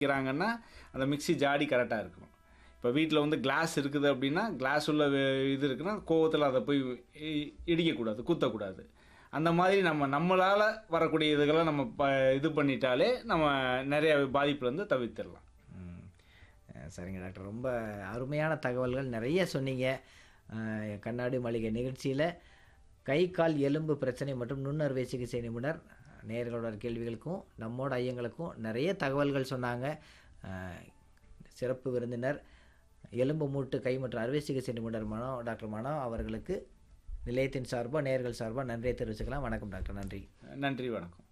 வைக்கிறாங்கன்னா அந்த மிக்ஸி ஜாடி கரெக்டாக இருக்கணும் இப்போ வீட்டில் வந்து கிளாஸ் இருக்குது அப்படின்னா கிளாஸ் உள்ள வே- இது இருக்குன்னா கோவத்தில் அதை போய் இ- இடிக்கக்கூடாது குத்தக்கூடாது அந்த மாதிரி நம்ம நம்மளால் வரக்கூடிய இதுகளை நம்ம ப இது பண்ணிட்டாலே நம்ம நிறைய பாதிப்புலேருந்து தவிர்த்திடலாம் ம். அஹ் சரிங்க டாக்டர் ரொம்ப அருமையான தகவல்கள் நிறைய சொன்னீங்க அஹ் கண்ணாடி மளிகை நிகழ்ச்சியில் கை கால் எலும்பு பிரச்சனை மற்றும் நுண்ணறுவை சிகிச்சை நிபுணர் நேர்களோட கேள்விகளுக்கும் நம்மோட ஐயங்களுக்கும் நிறைய தகவல்கள் சொன்னாங்க அஹ் சிறப்பு விருந்தினர் எலும்பு மூட்டு கை மற்றும் அறுவை சிகிச்சை நிபுணர் மனோ டாக்டர் மனோ அவர்களுக்கு நிலையத்தின் சார்பாக நேர்கள் சார்பாக நன்றியை தெரிவிச்சுக்கலாம் வணக்கம் டாக்டர் நன்றி நன்றி வணக்கம்